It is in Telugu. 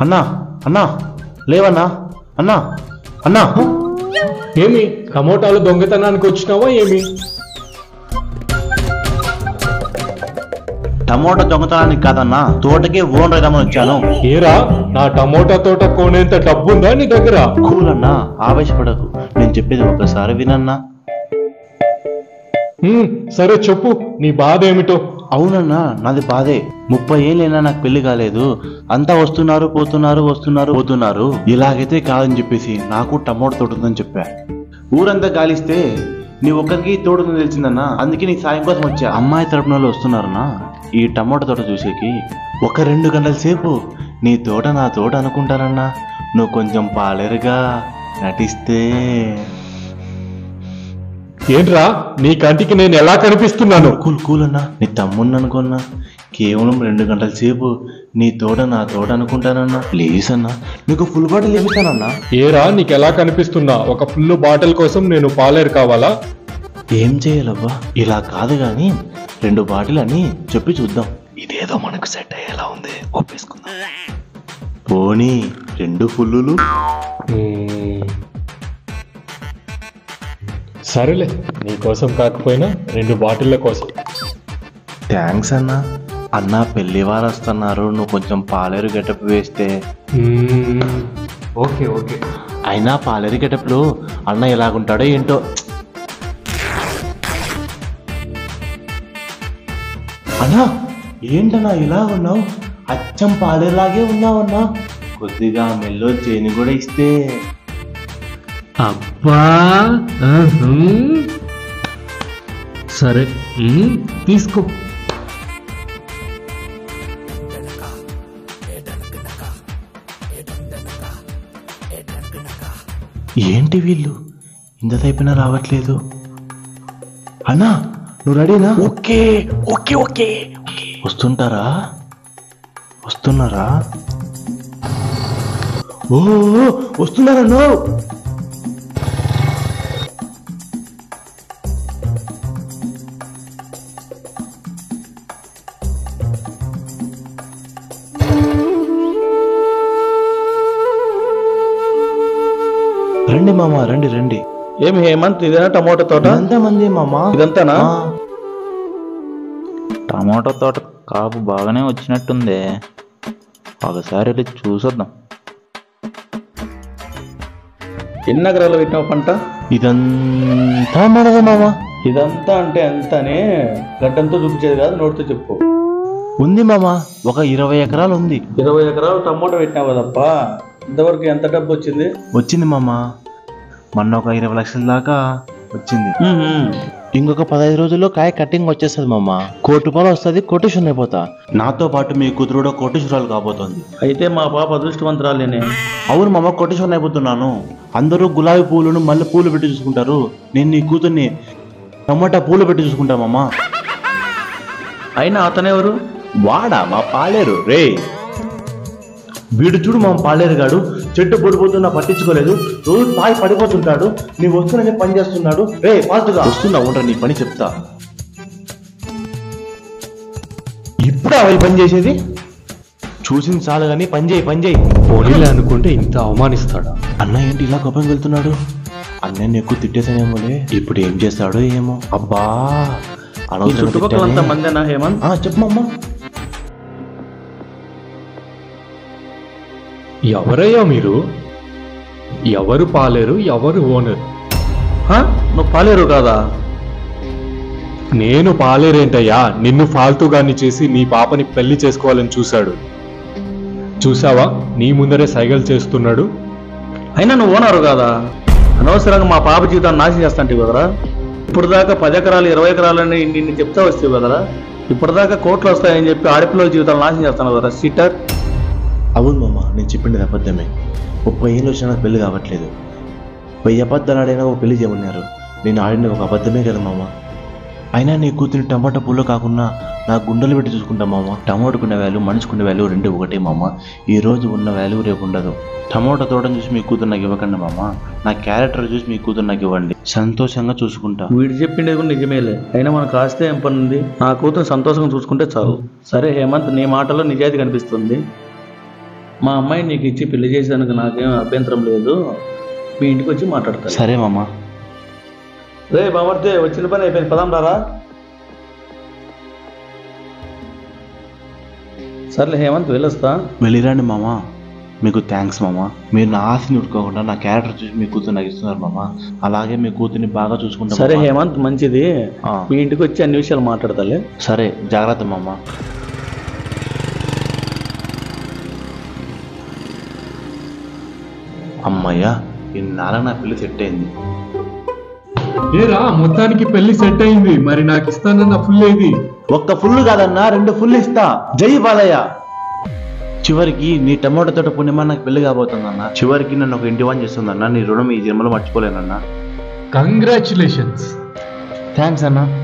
అన్నా అన్నా లేవన్నా అన్నా అన్నా ఏమి టమోటాలు దొంగతనానికి వచ్చినావా ఏమి టమోటా దొంగతనానికి కాదన్నా తోటకే ఓన్ రైదామని వచ్చాను ఏరా నా టమోటా తోట కొనేంత డబ్బుందా నీ దగ్గర కూల్ అన్నా ఆవేశపడకు నేను చెప్పేది ఒకసారి వినన్నా హ్మ్, సరే చెప్పు నీ బాధ ఏమిటో అవునన్నా నాది బాధే ముప్పై ఏళ్ళైనా నాకు పెళ్లి కాలేదు అంతా వస్తున్నారు పోతున్నారు వస్తున్నారు పోతున్నారు ఇలాగైతే కాదని చెప్పేసి నాకు టమోటా తోట ఉందని చెప్పా ఊరంతా గాలిస్తే నీ ఒక్కరికి తోడుందని తెలిసిందన్నా అందుకే నీ సాయం కోసం వచ్చా అమ్మాయి తరపున వాళ్ళు వస్తున్నారన్నా ఈ టమోటా తోట చూసేకి ఒక రెండు గంటల సేపు నీ తోట నా తోట అనుకుంటారన్నా నువ్వు కొంచెం పాలేరుగా నటిస్తే ఏంట్రా నీ కంటికి నేను ఎలా కనిపిస్తున్నాను కూల్ కూల్ అన్నా నీ తమ్ముడిని అనుకున్నా కేవలం రెండు గంటల సేపు నీ తోట నా తోట అనుకుంటానన్నా ప్లీజ్ అన్నా నీకు ఫుల్ బాటిల్ ఇప్పిస్తానన్నా ఏరా నీకు ఎలా కనిపిస్తున్నా ఒక ఫుల్ బాటిల్ కోసం నేను పాలేరు కావాలా ఏం చేయాలవ్వా ఇలా కాదు గాని రెండు బాటిల్ అని చెప్పి చూద్దాం ఇదేదో మనకు సెట్ అయ్యేలా ఉంది ఒప్పేసుకుందాం పోనీ రెండు ఫుల్లులు హ్మ్. సరేలే నీ కోసం కాకపోయినా రెండు బాటిళ్ళ కోసం థ్యాంక్స్ అన్నా అన్నా పెళ్లి వారు వస్తున్నారు నువ్వు కొంచెం పాలేరు గెటప్ వేస్తే హ్మ్. ఓకే ఓకే అయినా పాలేరు గెటప్లో అన్న ఎలాగుంటాడో ఏంటో అన్నా ఏంటన్నా ఇలా ఉన్నావు అచ్చం పాలేరులాగే ఉన్నావన్నా కొద్దిగా మెల్లో చేని కూడా ఇస్తే అబ్బా ఆహా. సరే ఉమ్, తీసుకో ఏంటి వీళ్ళు ఇంతసేపైనా రావట్లేదు అన్నా నువ్వు రెడీనా ఓకే ఓకే ఓకే వస్తుంటారా వస్తున్నారా ఓ వస్తున్నారా నో రండి మామ రండి రండి ఏమి హేమంత్ ఇదేనా టమోటా తోట ఎంతమంది మామ ఇదంతానా ఆ, టమాటో తోట కాపు బాగానే వచ్చినట్టుందే ఒకసారి వెళ్ళి చూసొద్దాం ఎన్ని నగరాలు పెట్టినావు పంట ఇదంతా మనదే మామ ఇదంతా అంటే ఎంతనే గడ్డంతో చూపించేది కాదు నోటితో చెప్పు ఉంది మామ ఒక ఇరవై ఎకరాలు ఉంది ఇరవై ఎకరాలు టమోటా పెట్టినావు కదప్పా ఇంతవరకు ఎంత డబ్బు వచ్చింది వచ్చింది మామ మొన్న ఒక ఇరవై లక్షల దాకా వచ్చింది ఇంకొక పదహైదు రోజుల్లో కాయ కటింగ్ వచ్చేస్తుంది మామ కోటి రూపాయలు వస్తుంది కోటేశ్వరం అయిపోతా నాతో పాటు మీ కూతురు కూడా కోటేశ్వరాలు కాబోతోంది అయితే మా పాప అదృష్టవంతురాలేనే అవును మామ కోటేశ్వరం అయిపోతున్నాను అందరూ గులాబీ పూలను మల్లె పూలు పెట్టి చూసుకుంటారు నేను నీ కూతుర్ని టమాటా పూలు పెట్టి చూసుకుంటా మామ అయినా అతనెవరు వాడా మా పాలేరు రే వీడు చూడు మా పాలేరు గాడు చెట్టు పడిపోతున్నా పట్టించుకోలేదు రోజు తాగి పడిపోతుంటాడు నీ వస్తున్నది పని చేస్తున్నాడు రే ఫాస్ట్గా వస్తున్నా ఉండరా నీ పని చెప్తా ఇప్పుడు అవి పని చేసేది చూసింది చాలు కానీ పని చేయి పని చేయి పోనీలే అనుకుంటే ఇంత అవమానిస్తాడా అన్న ఏంటి ఇలా కోపం వెళ్తున్నాడు అన్నయ్యని ఎక్కువ తిట్టేసానేమోలే ఇప్పుడు ఏం చేస్తాడో ఏమో అబ్బా ఈ అనవసరంగా చుట్టుపక్కల అంతా తిట్టానే. మందేనా హేమంత్ ఆ, చెప్పమ్మా ఎవరయ్యా మీరు ఎవరు పాలేరు ఎవరు ఓనర్ హా? నువ్వు పాలేరు కాదా నేను పాలేరేంటయ్యా నిన్ను ఫాల్తుగాన్ని చేసి నీ పాపని పెళ్లి చేసుకోవాలని చూశాడు చూసావా నీ ముందరే సైగలు చేస్తున్నాడు అయినా నువ్వు ఓనరు కాదా అనవసరంగా మా పాప జీవితాన్ని నాశనం చేస్తాంటివి కదరా ఇప్పుడు దాకా పది ఎకరాలు ఇరవై ఎకరాలని నిన్ను చెప్తా వస్తావు కదరా ఇప్పటిదాకా కోట్లు వస్తాయని చెప్పి ఆడపిల్లల జీవితాలు నాశనం చేస్తాను కదరా సిటర్ అవును మామ నేను చెప్పింది అబద్ధమే ముప్పై ఏళ్ళు వచ్చినా నాకు పెళ్లి కావట్లేదు వెయ్యి అబద్ధాలు ఆడైనా ఒక పెళ్లి చేయమన్నారు నేను ఆడిన ఒక అబద్ధమే కదా మామ అయినా నీ కూతురి టమాటా పూలు కాకుండా నా గుండెలు పెట్టి చూసుకుంటా మామ టమాటాకున్న వాల్యూ మనిషికున్న వాల్యూ రెండు ఒకటే మామ ఈ రోజు ఉన్న వాల్యూ రేపు ఉండదు టమాటా తోటను చూసి మీ కూతురు నాకు ఇవ్వకండి మామ నా క్యారెక్టర్ చూసి మీ కూతురు నాకు ఇవ్వండి సంతోషంగా చూసుకుంటా వీడు చెప్పిండేది కూడా నిజమేలే అయినా మనకు ఆస్తే ఏం పని ఉంది నా కూతురు సంతోషంగా చూసుకుంటే చాలు సరే హేమంత్ నీ మాటలో నిజాయితీ కనిపిస్తుంది మా అమ్మాయి నీకు ఇచ్చి పెళ్లి చేసేందుకు నాకేం అభ్యంతరం లేదు మీ ఇంటికి వచ్చి మాట్లాడతాను సరే మామ రే బామర్తే వచ్చిన పని అయిపోయింది పదాం రారా సర్లే హేమంత్ వెళ్ళొస్తా వెళ్ళిరండి మామ మీకు థ్యాంక్స్ మామ మీరు నా ఆశని ఉట్టుకోకుండా నా క్యారెక్టర్ చూసి మీ కూతురు నాకు ఇస్తున్నారు మామ అలాగే మీ కూతుర్ని బాగా చూసుకుంటాం సరే హేమంత్ మంచిది ఆ. మీ ఇంటికి వచ్చి అన్ని విషయాలు మాట్లాడతాలే సరే జాగ్రత్త మామ అమ్మయ్యా ఇన్నాళ్ళ నా పెళ్లి సెట్ అయింది ఏరా మొత్తానికి పెళ్లి సెట్ అయింది మరి నాకు ఇస్తానన్న ఫుల్ ఏది ఒక్క ఫుల్ కాదన్నా రెండు ఫుల్ ఇస్తా జై బాలయ్య చివరికి నీ టమోటా తోట పుణ్యమా నాకు పెళ్లి కాబోతుందన్న చివరికి నన్ను ఒక ఇంటి వాన్ చేస్తుందన్న నీ రుణం ఈ జన్మలో మర్చిపోలేనన్నా కంగ్రాచులేషన్స్ థ్యాంక్స్ అన్న